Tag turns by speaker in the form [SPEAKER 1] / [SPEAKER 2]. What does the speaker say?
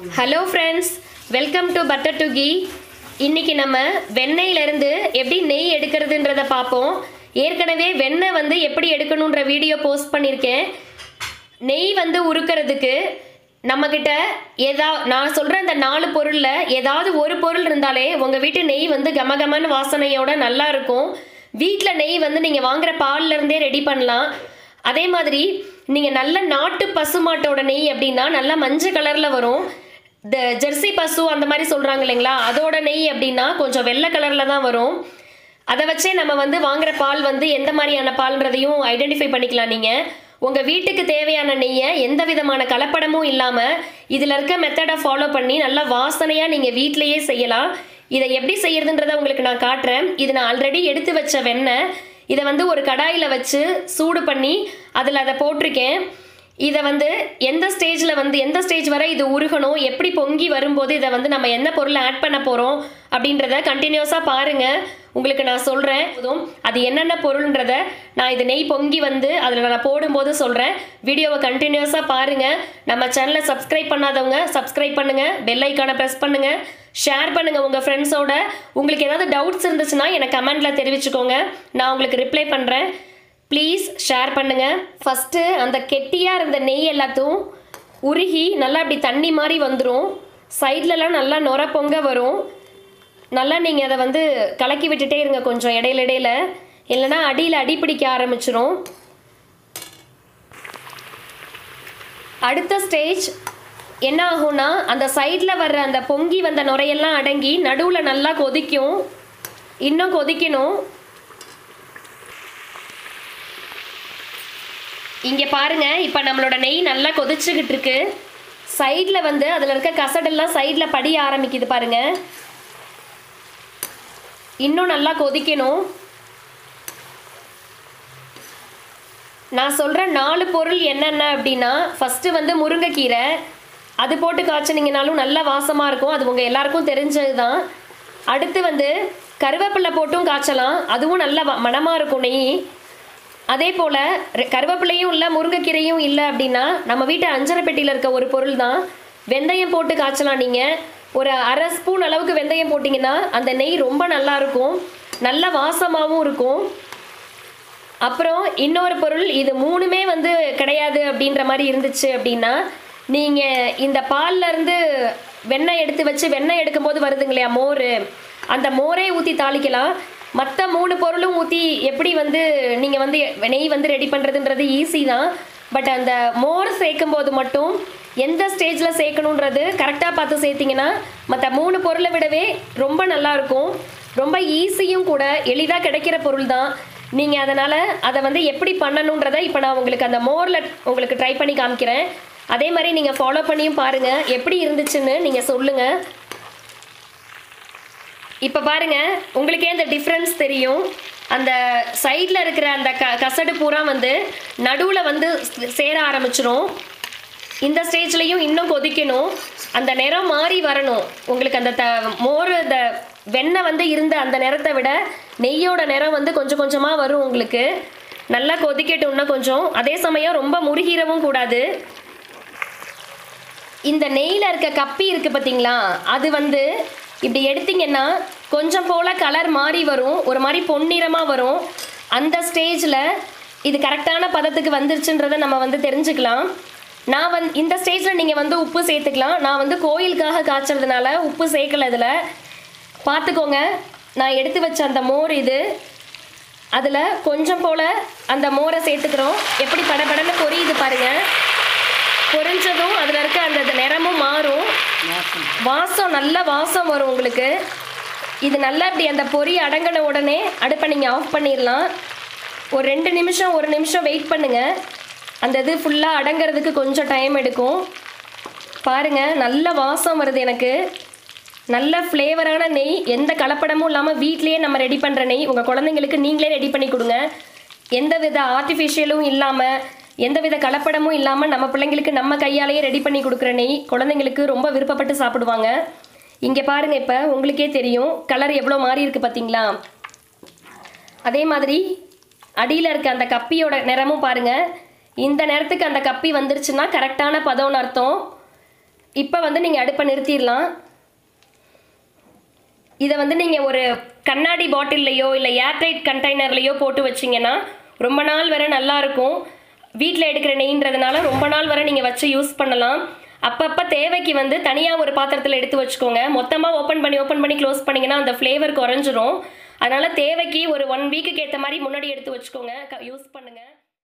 [SPEAKER 1] hello friends welcome to butter to ghee இன்னைக்கு நம்ம வெண்ணெயிலிருந்து எப்படி நெய் எடுக்கிறதுன்றத பார்ப்போம் ஏற்கனவே வெண்ணெய் வந்து எப்படி எடுக்கணுன்ற வீடியோ போஸ்ட் பண்ணியிருக்கேன் நெய் வந்து உருக்கிறதுக்கு நம்மக்கிட்ட ஏதா நான் சொல்கிற இந்த நாலு பொருளில் ஏதாவது ஒரு பொருள் இருந்தாலே உங்கள் வீட்டு நெய் வந்து கமகமன்னு வாசனையோட நல்லா இருக்கும் வீட்டில் நெய் வந்து நீங்கள் வாங்குற பால்ல இருந்தே ரெடி பண்ணலாம் அதே மாதிரி நீங்கள் நல்ல நாட்டு பசுமாட்டோட நெய் அப்படின்னா நல்லா மஞ்சள் கலரில் வரும் இந்த ஜெர்சி பசு அந்த மாதிரி சொல்கிறாங்க இல்லைங்களா அதோட நெய் அப்படின்னா கொஞ்சம் வெள்ளை கலரில் தான் வரும் அதை வச்சே நம்ம வந்து வாங்குற பால் வந்து எந்த மாதிரியான பால்ன்றதையும் ஐடென்டிஃபை பண்ணிக்கலாம் நீங்கள் உங்கள் வீட்டுக்கு தேவையான நெய்யை எந்த விதமான கலப்படமும் இல்லாமல் இதில் இருக்க மெத்தடை ஃபாலோ பண்ணி நல்லா வாசனையாக நீங்கள் வீட்டிலையே செய்யலாம் இதை எப்படி செய்யறதுன்றதை உங்களுக்கு நான் காட்டுறேன் இது நான் ஆல்ரெடி எடுத்து வச்ச வெண்ணெய் இதை வந்து ஒரு கடாயில் வச்சு சூடு பண்ணி அதில் அதை போட்டிருக்கேன் இதை வந்து எந்த ஸ்டேஜில் வந்து எந்த ஸ்டேஜ் வரை இது உருகணும் எப்படி பொங்கி வரும்போது இதை வந்து நம்ம என்ன பொருளை ஆட் பண்ண போகிறோம் அப்படின்றத கண்டினியூஸாக பாருங்கள் உங்களுக்கு நான் சொல்கிறேன் போதும் அது என்னென்ன பொருள்ன்றத நான் இது நெய் பொங்கி வந்து அதில் நான் போடும்போது சொல்கிறேன் வீடியோவை கண்டினியூஸாக பாருங்கள் நம்ம சேனலை சப்ஸ்கிரைப் பண்ணாதவங்க சப்ஸ்கிரைப் பண்ணுங்கள் பெல் ஐக்கானை ப்ரெஸ் பண்ணுங்கள் ஷேர் பண்ணுங்கள் உங்கள் ஃப்ரெண்ட்ஸோட உங்களுக்கு ஏதாவது டவுட்ஸ் இருந்துச்சுன்னா எனக்கு கமெண்ட்டில் தெரிவிச்சுக்கோங்க நான் உங்களுக்கு ரிப்ளை பண்ணுறேன் ப்ளீஸ் ஷேர் பண்ணுங்கள் ஃபஸ்ட்டு அந்த கெட்டியாக இருந்த நெய் எல்லாத்தையும் உருகி நல்லா அப்படி தண்ணி மாதிரி வந்துடும் சைட்லலாம் நல்லா நுர பொங்க வரும் நல்லா நீங்கள் அதை வந்து கலக்கி விட்டுட்டே இருங்க கொஞ்சம் இடையில இடையில இல்லைன்னா அடியில் அடி பிடிக்க ஆரம்பிச்சிரும் அடுத்த ஸ்டேஜ் என்ன ஆகும்னா அந்த சைடில் வர்ற அந்த பொங்கி வந்த நுரையெல்லாம் அடங்கி நடுவில் நல்லா கொதிக்கும் இன்னும் கொதிக்கணும் இங்கே பாருங்க இப்போ நம்மளோட நெய் நல்லா கொதிச்சுக்கிட்டு இருக்கு சைடில் வந்து அதில் இருக்க கசடெல்லாம் சைடில் படிய ஆரம்பிக்குது பாருங்க இன்னும் நல்லா கொதிக்கணும் நான் சொல்கிற நாலு பொருள் என்னென்ன அப்படின்னா ஃபஸ்ட்டு வந்து முருங்கைக்கீரை அது போட்டு காய்ச்சினீங்கனாலும் நல்ல வாசமாக இருக்கும் அது உங்கள் எல்லாருக்கும் தெரிஞ்சது தான் அடுத்து வந்து கருவேப்பிலை போட்டும் காய்ச்சலாம் அதுவும் நல்ல வ- மணமா இருக்கும் நெய் அதே போல் கருவேப்பிலையும் இல்லை முருங்கைக்கீரையும் இல்லை அப்படின்னா நம்ம வீட்டு அஞ்சரை பெட்டியில் இருக்க ஒரு பொருள் தான் வெந்தயம் போட்டு காய்ச்சலாம் நீங்கள் ஒரு அரை ஸ்பூன் அளவுக்கு வெந்தயம் போட்டிங்கன்னா அந்த நெய் ரொம்ப நல்லா இருக்கும் நல்ல வாசமாகவும் இருக்கும் அப்புறம் இன்னொரு பொருள் இது மூணுமே வந்து கிடையாது அப்படின்ற மாதிரி இருந்துச்சு அப்படின்னா நீங்கள் இந்த பால்ல இருந்து வெண்ணெய் எடுத்து வச்சு வெண்ணெய் எடுக்கும்போது வருதுங்க இல்லையா மோர் அந்த மோரே ஊற்றி தாளிக்கலாம் மற்ற மூணு பொருளும் ஊற்றி எப்படி வந்து நீங்கள் வந்து நெய் வந்து ரெடி பண்ணுறதுன்றது ஈஸி தான் பட் அந்த மோர் சேர்க்கும் போது மட்டும் எந்த ஸ்டேஜில் சேர்க்கணுன்றது கரெக்டாக பார்த்து சேர்த்திங்கன்னா மற்ற மூணு பொருளை விடவே ரொம்ப நல்லா இருக்கும் ரொம்ப ஈஸியும் கூட எளிதாக கிடைக்கிற பொருள் தான் நீங்கள் அதனால் அதை வந்து எப்படி பண்ணணுன்றதை இப்போ நான் உங்களுக்கு அந்த மோரில் உங்களுக்கு ட்ரை பண்ணி காமிக்கிறேன் அதே மாதிரி நீங்கள் ஃபாலோ பண்ணியும் பாருங்கள் எப்படி இருந்துச்சுன்னு நீங்கள் சொல்லுங்கள் இப்போ பாருங்க உங்களுக்கே அந்த டிஃப்ரென்ஸ் தெரியும் அந்த சைடில் இருக்கிற அந்த க கசடு பூரா வந்து நடுவில் வந்து சேர ஆரம்பிச்சிரும் இந்த ஸ்டேஜ்லேயும் இன்னும் கொதிக்கணும் அந்த நிறம் மாறி வரணும் உங்களுக்கு அந்த த மோர் அந்த வெண்ணெய் வந்து இருந்த அந்த நிறத்தை விட நெய்யோட நிறம் வந்து கொஞ்சம் கொஞ்சமாக வரும் உங்களுக்கு நல்லா கொதிக்கட்டும் இன்னும் கொஞ்சம் அதே சமயம் ரொம்ப முருகிரவும் கூடாது இந்த நெய்யில் இருக்க கப்பி இருக்குது பார்த்தீங்களா அது வந்து இப்படி எடுத்தீங்கன்னா கொஞ்சம் போல் கலர் மாறி வரும் ஒரு மாதிரி பொன்னிறமாக வரும் அந்த ஸ்டேஜில் இது கரெக்டான பதத்துக்கு வந்துருச்சுன்றதை நம்ம வந்து தெரிஞ்சுக்கலாம் நான் வந்து இந்த ஸ்டேஜில் நீங்கள் வந்து உப்பு சேர்த்துக்கலாம் நான் வந்து கோயிலுக்காக காய்ச்சறதுனால உப்பு சேர்க்கல இதில் பார்த்துக்கோங்க நான் எடுத்து வச்ச அந்த மோர் இது அதில் கொஞ்சம் போல் அந்த மோரை சேர்த்துக்கிறோம் எப்படி படபடன்னு பொரியுது பாருங்கள் பொரிஞ்சதும் அதில் இருக்க அந்த அந்த நிறமும் மாறும் வாசம் நல்ல வாசம் வரும் உங்களுக்கு இது நல்லா இப்படி அந்த பொரி அடங்கின உடனே அடுப்பை நீங்கள் ஆஃப் பண்ணிடலாம் ஒரு ரெண்டு நிமிஷம் ஒரு நிமிஷம் வெயிட் பண்ணுங்கள் அந்த இது ஃபுல்லாக அடங்கிறதுக்கு கொஞ்சம் டைம் எடுக்கும் பாருங்கள் நல்ல வாசம் வருது எனக்கு நல்ல ஃப்ளேவரான நெய் எந்த கலப்படமும் இல்லாமல் வீட்லேயே நம்ம ரெடி பண்ணுற நெய் உங்கள் குழந்தைங்களுக்கு நீங்களே ரெடி பண்ணி கொடுங்க எந்த வித ஆர்டிஃபிஷியலும் இல்லாமல் எந்த வித கலப்படமும் இல்லாமல் நம்ம பிள்ளைங்களுக்கு நம்ம கையாலேயே ரெடி பண்ணி கொடுக்குற நெய் குழந்தைங்களுக்கு ரொம்ப விருப்பப்பட்டு சாப்பிடுவாங்க இங்கே பாருங்கள் இப்போ உங்களுக்கே தெரியும் கலர் எவ்வளோ மாறி இருக்கு பார்த்தீங்களா அதே மாதிரி அடியில் இருக்க அந்த கப்பியோட நிறமும் பாருங்கள் இந்த நேரத்துக்கு அந்த கப்பி வந்துருச்சுன்னா கரெக்டான பதம்னு அர்த்தம் இப்போ வந்து நீங்கள் அடுப்பை நிறுத்திடலாம் இதை வந்து நீங்கள் ஒரு கண்ணாடி பாட்டில்லையோ இல்லை ஏர்டைட் கண்டெய்னர்லையோ போட்டு வச்சிங்கன்னா ரொம்ப நாள் வரை நல்லா இருக்கும் வீட்டில் எடுக்கிற நெய்ன்றதுனால ரொம்ப நாள் வரை நீங்கள் வச்சு யூஸ் பண்ணலாம் அப்பப்போ தேவைக்கு வந்து தனியாக ஒரு பாத்திரத்தில் எடுத்து வச்சுக்கோங்க மொத்தமாக ஓப்பன் பண்ணி ஓப்பன் பண்ணி க்ளோஸ் பண்ணிங்கன்னா அந்த ஃப்ளேவர் குறைஞ்சிரும் அதனால் தேவைக்கு ஒரு ஒன் வீக்குக்கு ஏற்ற மாதிரி முன்னாடி எடுத்து வச்சுக்கோங்க யூஸ் பண்ணுங்கள்